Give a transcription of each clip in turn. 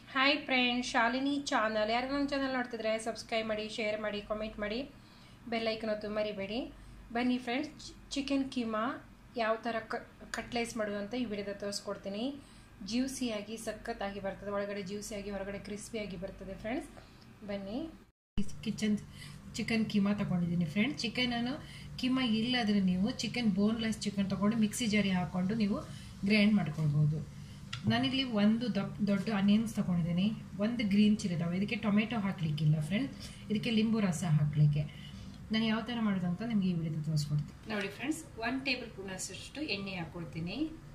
hi friend Shalini channel ಯಾರು ನನ್ನ channel ನೋಡ್ತಿದ್ರೆ ಸಬ್ಸ್ಕ್ರೈಬ್ ಮಾಡಿ ಶೇರ್ ಮಾಡಿ ಕಾಮೆಂಟ್ ಮಾಡಿ ಬೆಲ್ಲೈಕನ್ ಹೊತ್ತು ಮರಿಬೇಡಿ ಬನ್ನಿ ಫ್ರೆಂಡ್ಸ್ ಚಿಕನ್ ಕೀಮಾ ಯಾವ ಥರ ಕಟ್ಲೈಸ್ ಮಾಡೋದು ಅಂತ ಈ ವಿಡಿಯೋದ ತೋರಿಸ್ಕೊಡ್ತೀನಿ ಜ್ಯೂಸಿಯಾಗಿ ಸಖತ್ತಾಗಿ ಬರ್ತದೆ ಒಳಗಡೆ ಜ್ಯೂಸಿಯಾಗಿ ಹೊರಗಡೆ ಕ್ರಿಸ್ಪಿಯಾಗಿ ಬರ್ತದೆ ಫ್ರೆಂಡ್ಸ್ ಬನ್ನಿ ಕಿಚನ್ ಚಿಕನ್ ಕೀಮಾ ತೊಗೊಂಡಿದ್ದೀನಿ ಫ್ರೆಂಡ್ ಚಿಕನನ್ನು ಕೀಮಾ ಇಲ್ಲಾದರೆ ನೀವು ಚಿಕನ್ ಬೋನ್ಲೆಸ್ ಚಿಕನ್ ತೊಗೊಂಡು ಮಿಕ್ಸಿ ಜಾರಿ ಹಾಕ್ಕೊಂಡು ನೀವು ಗ್ರೈಂಡ್ ಮಾಡ್ಕೊಳ್ಬೋದು ನಾನಿಲ್ಲಿ ಒಂದು ದೊಡ್ಡ ದೊಡ್ಡ ಅನಿಯನ್ಸ್ ತೊಗೊಂಡಿದ್ದೀನಿ ಒಂದು ಗ್ರೀನ್ ಚಿಲ್ಲಿ ಇದಾವೆ ಇದಕ್ಕೆ ಟೊಮೆಟೊ ಹಾಕಲಿಕ್ಕಿಲ್ಲ ಫ್ರೆಂಡ್ಸ್ ಇದಕ್ಕೆ ಲಿಂಬು ರಸ ಹಾಕಲಿಕ್ಕೆ ನಾನು ಯಾವ ಥರ ಮಾಡೋದು ಅಂತ ನಿಮಗೆ ಈ ವಿಡಿಯೋದ ತೋರಿಸ್ಕೊಡ್ತೀನಿ ನೋಡಿ ಫ್ರೆಂಡ್ಸ್ ಒನ್ ಟೇಬಲ್ ಸ್ಪೂನ್ ಅಷ್ಟು ಎಣ್ಣೆ ಹಾಕ್ಕೊಳ್ತೀನಿ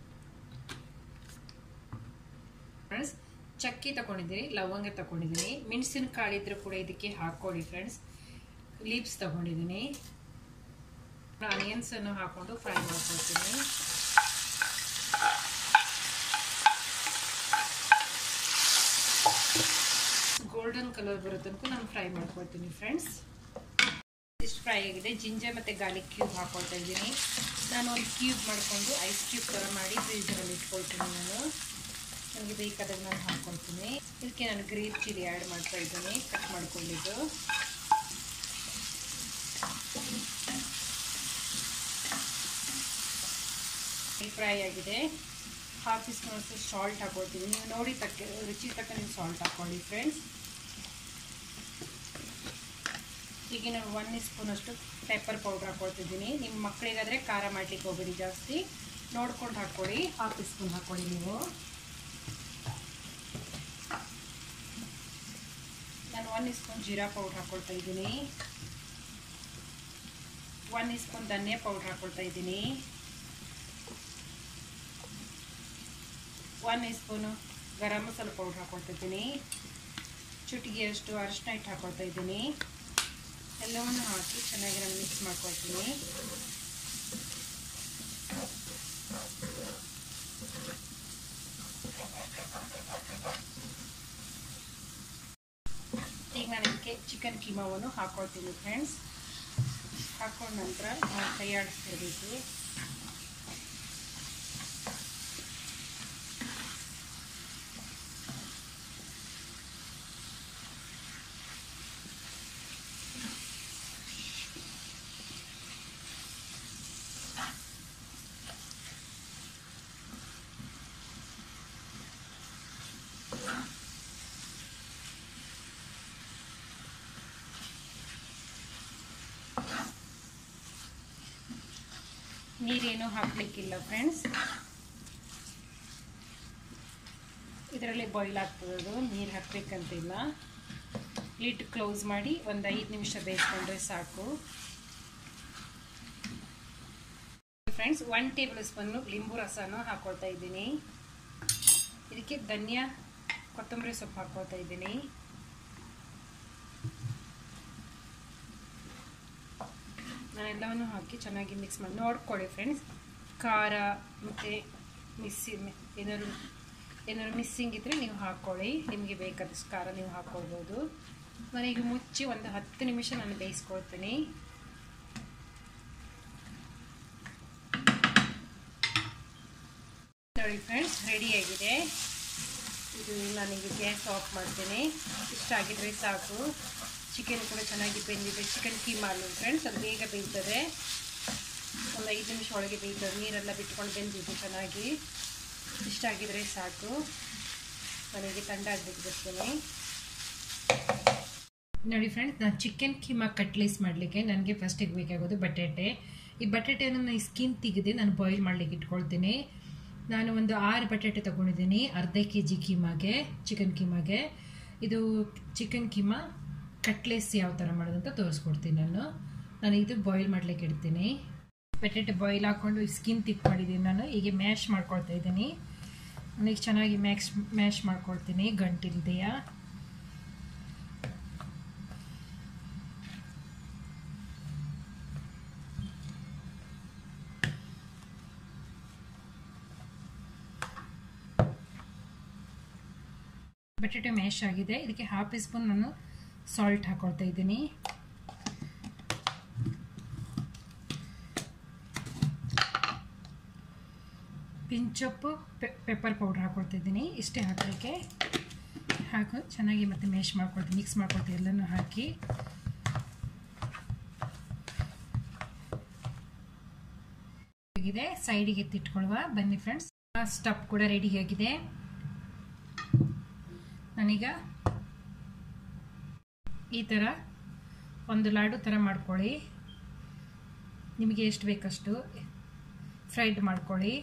ಫ್ರೆಂಡ್ಸ್ ಚಕ್ಕಿ ತಗೊಂಡಿದ್ದೀನಿ ಲವಂಗ ತಗೊಂಡಿದ್ದೀನಿ ಮೆಣಸಿನಕಾಳು ಇದ್ರೂ ಕೂಡ ಇದಕ್ಕೆ ಹಾಕ್ಕೊಳ್ಳಿ ಫ್ರೆಂಡ್ಸ್ ಲೀವ್ಸ್ ತಗೊಂಡಿದ್ದೀನಿ ಆನಿಯನ್ಸನ್ನು ಹಾಕ್ಕೊಂಡು ಫ್ರೈ ಮಾಡ್ಕೊಳ್ತೀನಿ ಗೋಲ್ಡನ್ ಕಲರ್ ಬರೋ ತನಕ ನಾನು ಫ್ರೈ ಮಾಡ್ಕೊಳ್ತೀನಿ ಫ್ರೆಂಡ್ಸ್ ಇಷ್ಟು ಫ್ರೈ ಆಗಿದೆ ಜಿಂಜರ್ ಮತ್ತು ಗಾರ್ಲಿಕ್ ಕ್ಯೂಬ್ ಹಾಕ್ಕೊಳ್ತಾ ಇದ್ದೀನಿ ನಾನು ಒಂದು ಕ್ಯೂಬ್ ಮಾಡಿಕೊಂಡು ಐಸ್ ಕ್ಯೂಬ್ ಥರ ಮಾಡಿ ಫ್ರೀಜರಲ್ಲಿ ಇಟ್ಕೊಳ್ತೀನಿ ನಾನು ನನಗೆ ಬೇಕಾದಾಗ ನಾನು ಹಾಕ್ಕೊಳ್ತೀನಿ ಇದಕ್ಕೆ ನಾನು ಗ್ರೀನ್ ಚಿಲ್ಲಿ ಆ್ಯಡ್ ಮಾಡ್ತಾ ಇದ್ದೀನಿ ಕಟ್ ಮಾಡ್ಕೊಂಡಿದ್ದು ಫ್ರೈ ಆಗಿದೆ ಹಾಫ್ ಟೀ ಸ್ಪೂನ್ ಅಷ್ಟು ಸಾಲ್ಟ್ ಹಾಕೊಳ್ತೀನಿ ನೀವು ನೋಡಿ ತಕ್ಕ ರುಚಿ ತಕ್ಕ ನೀವು ಸಾಲ್ಟ್ ಹಾಕ್ಕೊಳ್ಳಿ ಫ್ರೆಂಡ್ಸ್ ಈಗ ನಾನು ಒನ್ ಸ್ಪೂನ್ ಅಷ್ಟು ಪೆಪ್ಪರ್ ಪೌಡ್ರ್ ಹಾಕ್ಕೊಳ್ತಿದ್ದೀನಿ ನಿಮ್ಮ ಮಕ್ಕಳಿಗಾದರೆ ಖಾರ ಮಾಡ್ಲಿಕ್ಕೆ ಹೋಗ್ಬೇಡಿ ಜಾಸ್ತಿ ನೋಡ್ಕೊಂಡು ಹಾಕ್ಕೊಳ್ಳಿ ಹಾಫ್ ಟೀ ಸ್ಪೂನ್ ಹಾಕ್ಕೊಳ್ಳಿ ನೀವು ನಾನು ಒನ್ ಸ್ಪೂನ್ ಜೀರಾ ಪೌಡ್ರ್ ಹಾಕ್ಕೊಳ್ತಾ ಇದ್ದೀನಿ ಒನ್ ಸ್ಪೂನ್ ಧನಿಯಾ ಪೌಡ್ರ್ ಹಾಕ್ಕೊಳ್ತಾ ಇದ್ದೀನಿ one spoon garam masala powder ಹಾಕ್ಕೊಳ್ತಿದ್ದೀನಿ ಚುಟಿಗೆಯಷ್ಟು ಅರಿಶಿನ ಹಿಟ್ಟು ಹಾಕ್ಕೊಳ್ತಾ ಇದ್ದೀನಿ ಎಲ್ಲವನ್ನು ಹಾಕಿ ಚೆನ್ನಾಗಿ ನಾನು ಮಿಕ್ಸ್ ಮಾಡ್ಕೊಳ್ತೀನಿ ಈಗ ನಾನು ಇದಕ್ಕೆ ಚಿಕನ್ ಕೀಮಾವನ್ನು ಹಾಕ್ಕೊಳ್ತೀನಿ ಫ್ರೆಂಡ್ಸ್ ಹಾಕೊಂಡ ನಂತರ ನಾವು ಕೈ ಆಡಿಸ್ತಿರ್ಬೇಕು ನೀರೇನು ಹಾಕಲಿಕ್ಕಿಲ್ಲ ಫ್ರೆಂಡ್ಸ್ ಇದರಲ್ಲಿ ಬಾಯ್ಲ್ ಆಗ್ತದೆ ಅದು ನೀರು ಹಾಕಬೇಕಂತಿಲ್ಲ ಲಿಡ್ ಕ್ಲೋಸ್ ಮಾಡಿ ಒಂದು ಐದು ನಿಮಿಷ ಬೇಯಿಸ್ಕೊಂಡ್ರೆ ಸಾಕು ಫ್ರೆಂಡ್ಸ್ ಒನ್ ಟೇಬಲ್ ಸ್ಪೂನು ಲಿಂಬು ರಸನೂ ಹಾಕ್ಕೊಳ್ತಾ ಇದ್ದೀನಿ ಇದಕ್ಕೆ ಧನಿಯಾ ಕೊತ್ತಂಬರಿ ಸೊಪ್ಪು ಹಾಕ್ಕೊಳ್ತಾ ಇದ್ದೀನಿ ನಾನೆಲ್ಲವನ್ನು ಹಾಕಿ ಚೆನ್ನಾಗಿ ಮಿಕ್ಸ್ ಮಾಡಿ ನೋಡ್ಕೊಳ್ಳಿ ಫ್ರೆಂಡ್ಸ್ ಖಾರ ಮತ್ತು ಮಿಸ್ಸಿ ಏನಾದ್ರು ಏನಾದ್ರು ಮಿಸ್ಸಿಂಗ್ ಇದ್ದರೆ ನೀವು ಹಾಕ್ಕೊಳ್ಳಿ ನಿಮಗೆ ಬೇಕಾದಷ್ಟು ಖಾರ ನೀವು ಹಾಕ್ಕೊಳ್ಬೋದು ನಾನು ಈಗ ಮುಚ್ಚಿ ಒಂದು ಹತ್ತು ನಿಮಿಷ ನಾನು ಬೇಯಿಸ್ಕೊಳ್ತೀನಿ ನೋಡಿ ಫ್ರೆಂಡ್ಸ್ ರೆಡಿಯಾಗಿದೆ ಇದು ನಾನೀಗ ಗ್ಯಾಸ್ ಆಫ್ ಮಾಡ್ತೇನೆ ಇಷ್ಟ ಆಗಿದ್ರೆ ಸಾಕು ಚಿಕನ್ ಕೂಡ ಚೆನ್ನಾಗಿ ಬೆಂದಿದೆ ಚಿಕನ್ ಕೀಮಾ ಅಲ್ಲ ಫ್ರೆಂಡ್ಸ್ ಅದು ಬೇಗ ಬೇಯ್ತದೆ ಒಂದು ಐದು ನಿಮಿಷ ಒಳಗೆ ಬೇಯ್ತದೆ ನೀರೆಲ್ಲ ಬಿಟ್ಕೊಂಡು ಬೆಂದಿದೆ ಚೆನ್ನಾಗಿ ಇಷ್ಟ ಆಗಿದ್ರೆ ಸಾಕು ನನಗೆ ತಂಡ ಆಗಬೇಕು ಬರ್ತೀನಿ ನೋಡಿ ಫ್ರೆಂಡ್ಸ್ ನಾನು ಚಿಕನ್ ಕೀಮಾ ಕಟ್ಲೀಸ್ ಮಾಡಲಿಕ್ಕೆ ನನಗೆ ಫಸ್ಟಿಗೆ ಬೇಕಾಗೋದು ಬಟಾಟೆ ಈ ಬಟಾಟೆಯನ್ನು ನಾನು ಸ್ಕಿನ್ ತೆಗೆದು ನಾನು ಬಾಯ್ಲ್ ಮಾಡಲಿಕ್ಕೆ ಇಟ್ಕೊಳ್ತೀನಿ ನಾನು ಒಂದು ಆರು ಬಟಾಟೆ ತೊಗೊಂಡಿದ್ದೀನಿ ಅರ್ಧ ಕೆ ಜಿ ಕೀಮಾಗೆ ಚಿಕನ್ ಕೀಮಾಗೆ ಇದು ಚಿಕನ್ ಕೀಮಾ ಕಟ್ಲೆಸ್ ಯಾವ ಥರ ಮಾಡೋದು ಅಂತ ತೋರಿಸ್ಕೊಡ್ತೀನಿ ನಾನು ನಾನು ಇದು ಬಾಯ್ಲ್ ಮಾಡ್ಲಿಕ್ಕೆ ಇಡ್ತೀನಿ ಬಟಾಟೆ ಬಾಯ್ಲ್ ಹಾಕ್ಕೊಂಡು ಸ್ಕಿನ್ ತಿಕ್ ಮಾಡಿದ್ದೀನಿ ನಾನು ಹೀಗೆ ಮ್ಯಾಶ್ ಮಾಡ್ಕೊಳ್ತಾ ಇದ್ದೀನಿ ನನಗೆ ಚೆನ್ನಾಗಿ ಮ್ಯಾಕ್ಸ್ ಮ್ಯಾಶ್ ಮಾಡ್ಕೊಳ್ತೀನಿ ಗಂಟಿಲ್ದೆಯಾ ಬಟಾಟೆ ಮ್ಯಾಶ್ ಆಗಿದೆ ಇದಕ್ಕೆ ಹಾಫ್ ಸ್ಪೂನ್ ನಾನು ಸಾಲ್ಟ್ ಹಾಕೊಳ್ತಾ ಇದ್ದೀನಿ ಪಿಂಚಪ್ಪು ಪೆಪ್ಪರ್ ಪೌಡ್ರ್ ಹಾಕೊಳ್ತಾ ಇದ್ದೀನಿ ಇಷ್ಟೇ ಹಾಕಲಿಕ್ಕೆ ಹಾಕು ಚೆನ್ನಾಗಿ ಮತ್ತೆ ಮ್ಯಾಶ್ ಮಾಡ್ಕೊಳ್ತೀನಿ ಮಿಕ್ಸ್ ಮಾಡ್ಕೊಳ್ತೀನಿ ಎಲ್ಲನೂ ಹಾಕಿ ಆಗಿದೆ ಸೈಡಿಗೆ ಎತ್ತಿಟ್ಕೊಳ್ಳುವ ಬನ್ನಿ ಫ್ರೆಂಡ್ಸ್ ಸ್ಟಪ್ ಕೂಡ ರೆಡಿ ಆಗಿದೆ ನಾನೀಗ ಈ ಥರ ಒಂದು ಲಾಡು ಥರ ಮಾಡ್ಕೊಳ್ಳಿ ನಿಮಗೆ ಎಷ್ಟು ಬೇಕಷ್ಟು ಫ್ರೈಡ್ ಮಾಡ್ಕೊಳ್ಳಿ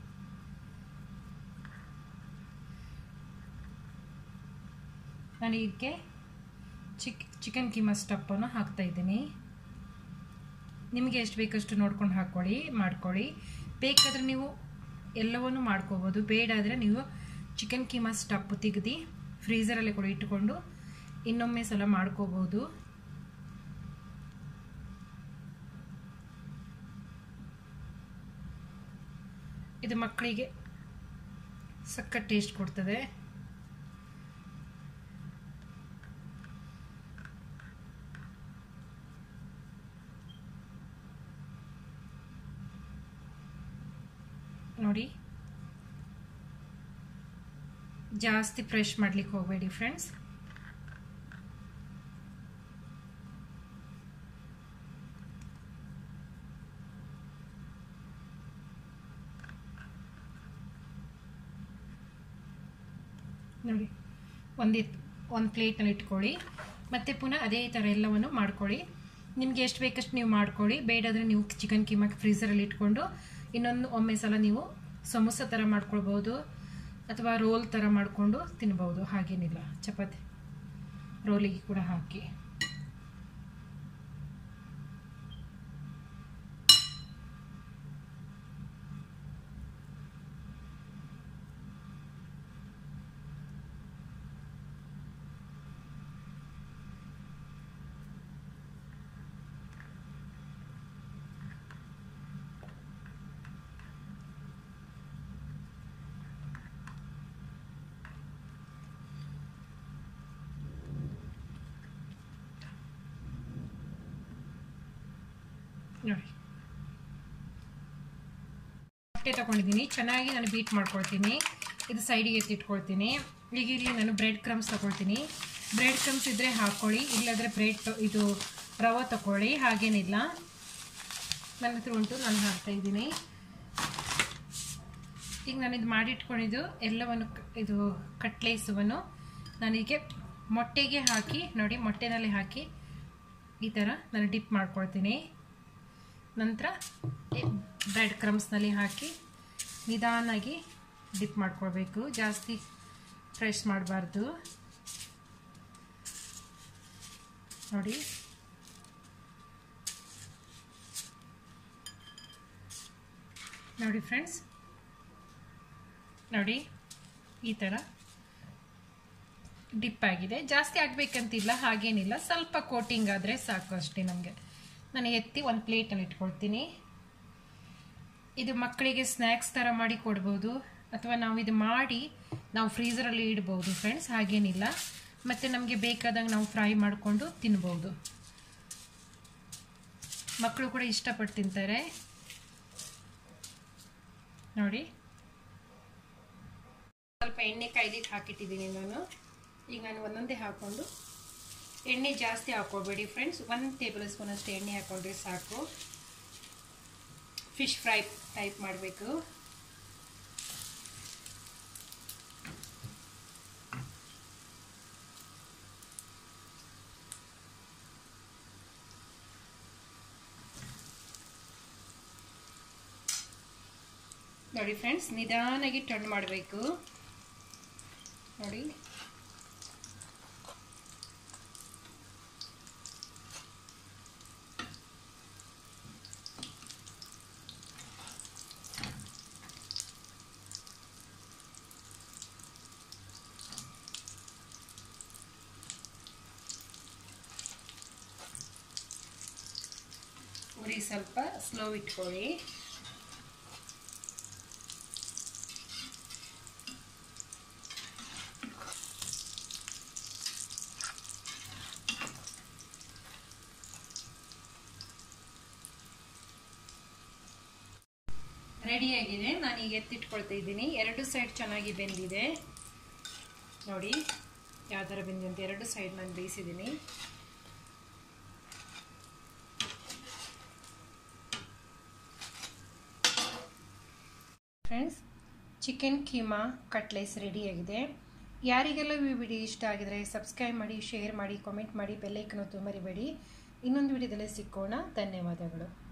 ನಾನು ಇದಕ್ಕೆ ಚಿಕ್ ಚಿಕನ್ ಕೀಮಾ ಸ್ಟಪ್ಪನ್ನು ಹಾಕ್ತಾ ಇದ್ದೀನಿ ನಿಮಗೆ ಎಷ್ಟು ಬೇಕಷ್ಟು ನೋಡ್ಕೊಂಡು ಹಾಕ್ಕೊಳ್ಳಿ ಮಾಡ್ಕೊಳ್ಳಿ ಬೇಕಾದರೆ ನೀವು ಎಲ್ಲವನ್ನು ಮಾಡ್ಕೋಬೋದು ಬೇಡಾದರೆ ನೀವು ಚಿಕನ್ ಕೀಮಾ ಸ್ಟಪ್ ತೆಗೆದು ಫ್ರೀಸರಲ್ಲೇ ಕೂಡ ಇಟ್ಟುಕೊಂಡು ಇನ್ನೊಮ್ಮೆ ಸಲ ಮಾಡ್ಕೋಬೋದು ಇದು ಮಕ್ಕಳಿಗೆ ಸಕ್ಕ ಟೇಸ್ಟ್ ಕೊಡ್ತದೆ ನೋಡಿ ಜಾಸ್ತಿ ಫ್ರೆಶ್ ಮಾಡ್ಲಿಕ್ಕೆ ಹೋಗಬೇಡಿ ಫ್ರೆಂಡ್ಸ್ ನೋಡಿ ಒಂದಿತ್ತು ಒಂದು ಪ್ಲೇಟ್ನಲ್ಲಿ ಇಟ್ಕೊಳ್ಳಿ ಮತ್ತೆ ಪುನಃ ಅದೇ ಥರ ಎಲ್ಲವನ್ನು ಮಾಡ್ಕೊಳ್ಳಿ ನಿಮಗೆ ಎಷ್ಟು ಬೇಕಷ್ಟು ನೀವು ಮಾಡ್ಕೊಳ್ಳಿ ಬೇಡಾದರೆ ನೀವು ಚಿಕನ್ ಕೀಮಾಕ್ ಫ್ರೀಸರಲ್ಲಿ ಇಟ್ಕೊಂಡು ಇನ್ನೊಂದು ಒಮ್ಮೆ ಸಲ ನೀವು ಸಮೋಸ ಥರ ಮಾಡ್ಕೊಳ್ಬೋದು ಅಥವಾ ರೋಲ್ ಥರ ಮಾಡಿಕೊಂಡು ತಿನ್ಬೋದು ಹಾಗೇನಿಲ್ಲ ಚಪಾತಿ ರೋಲಿಗೆ ಕೂಡ ಹಾಕಿ ನೋಡಿ ಮೊಟ್ಟೆ ತಗೊಂಡಿದ್ದೀನಿ ಚೆನ್ನಾಗಿ ನಾನು ಬೀಟ್ ಮಾಡ್ಕೊಳ್ತೀನಿ ಇದು ಸೈಡಿಗೆ ಎತ್ತಿಟ್ಕೊಳ್ತೀನಿ ಈಗ ಇಲ್ಲಿ ನಾನು ಬ್ರೆಡ್ ಕ್ರಮ್ಸ್ ತಗೊಳ್ತೀನಿ ಬ್ರೆಡ್ ಕ್ರಮ್ಸ್ ಇದ್ದರೆ ಹಾಕ್ಕೊಳ್ಳಿ ಇಲ್ಲಾಂದರೆ ಬ್ರೆಡ್ ಇದು ರವೆ ತಗೊಳ್ಳಿ ಹಾಗೇನಿಲ್ಲ ನನ್ನ ಹತ್ರ ಉಂಟು ನಾನು ಹಾಕ್ತಾ ಇದ್ದೀನಿ ಈಗ ನಾನು ಇದು ಮಾಡಿಟ್ಕೊಂಡಿದ್ದು ಎಲ್ಲವನ್ನು ಇದು ಕಟ್ಲೇಸವನ್ನು ನಾನೀಗ ಮೊಟ್ಟೆಗೆ ಹಾಕಿ ನೋಡಿ ಮೊಟ್ಟೆನಲ್ಲಿ ಹಾಕಿ ಈ ಥರ ನಾನು ಡಿಪ್ ಮಾಡ್ಕೊಳ್ತೀನಿ ನಂತರ ಬ್ರೆಡ್ ಕ್ರಮ್ಸ್ನಲ್ಲಿ ಹಾಕಿ ನಿಧಾನಾಗಿ ಡಿಪ್ ಮಾಡ್ಕೊಳ್ಬೇಕು ಜಾಸ್ತಿ ಫ್ರೆಶ್ ಮಾಡಬಾರ್ದು ನೋಡಿ ನೋಡಿ ಫ್ರೆಂಡ್ಸ್ ನೋಡಿ ಈ ಥರ ಡಿಪ್ ಆಗಿದೆ ಜಾಸ್ತಿ ಆಗಬೇಕಂತಿಲ್ಲ ಹಾಗೇನಿಲ್ಲ ಸ್ವಲ್ಪ ಕೋಟಿಂಗ್ ಆದರೆ ಸಾಕು ಅಷ್ಟೇ ನಮಗೆ ನಾನು ಎತ್ತಿ ಒಂದು ಪ್ಲೇಟಲ್ಲಿ ಇಟ್ಕೊಳ್ತೀನಿ ಇದು ಮಕ್ಕಳಿಗೆ ಸ್ನ್ಯಾಕ್ಸ್ ಥರ ಮಾಡಿ ಕೊಡ್ಬೋದು ಅಥವಾ ನಾವು ಇದು ಮಾಡಿ ನಾವು ಫ್ರೀಸರಲ್ಲಿ ಇಡ್ಬೋದು ಫ್ರೆಂಡ್ಸ್ ಹಾಗೇನಿಲ್ಲ ಮತ್ತು ನಮಗೆ ಬೇಕಾದಂಗೆ ನಾವು ಫ್ರೈ ಮಾಡಿಕೊಂಡು ತಿನ್ಬೋದು ಮಕ್ಕಳು ಕೂಡ ಇಷ್ಟಪಟ್ಟು ತಿಂತಾರೆ ನೋಡಿ ಸ್ವಲ್ಪ ಎಣ್ಣೆ ಕಾಯ್ದಿಟ್ಟು ಹಾಕಿಟ್ಟಿದ್ದೀನಿ ನಾನು ಈಗ ನಾನು ಒಂದೊಂದೇ ಹಾಕ್ಕೊಂಡು ಎಣ್ಣೆ ಜಾಸ್ತಿ ಹಾಕ್ಕೊಳ್ಬೇಡಿ ಫ್ರೆಂಡ್ಸ್ ಒಂದು ಟೇಬಲ್ ಸ್ಪೂನ್ ಅಷ್ಟು ಎಣ್ಣೆ ಹಾಕ್ಕೊಂಡ್ರೆ ಸಾಕು ಫಿಶ್ ಫ್ರೈ ಟೈಪ್ ಮಾಡಬೇಕು ನೋಡಿ ಫ್ರೆಂಡ್ಸ್ ನಿಧಾನಾಗಿ ಟರ್ನ್ ಮಾಡಬೇಕು ನೋಡಿ ಉರಿ ಸ್ವಲ್ಪ ಸ್ಲೋ ಇಟ್ಕೊಳ್ಳಿ ರೆಡಿಯಾಗಿದೆ ನಾನು ಈಗ ಎತ್ತಿಟ್ಕೊಳ್ತಾ ಇದ್ದೀನಿ ಎರಡು ಸೈಡ್ ಚೆನ್ನಾಗಿ ಬೆಂದಿದೆ ನೋಡಿ ಯಾವ ಥರ ಬಂದಿದೆ ಅಂತ ಎರಡು ಸೈಡ್ ನಾನು ಬೇಯಿಸಿದ್ದೀನಿ ಫ್ರೆಂಡ್ಸ್ ಚಿಕನ್ ಕೀಮಾ ಕಟ್ಲೆಸ್ ರೆಡಿಯಾಗಿದೆ ಯಾರಿಗೆಲ್ಲ ಈ ವಿಡಿಯೋ ಇಷ್ಟ ಆಗಿದರೆ ಸಬ್ಸ್ಕ್ರೈಬ್ ಮಾಡಿ ಶೇರ್ ಮಾಡಿ ಕಾಮೆಂಟ್ ಮಾಡಿ ಬೆಲ್ಲೈಕನ್ ಒತ್ತು ಮರಿಬೇಡಿ ಇನ್ನೊಂದು ವಿಡಿಯೋದಲ್ಲಿ ಸಿಕ್ಕೋಣ ಧನ್ಯವಾದಗಳು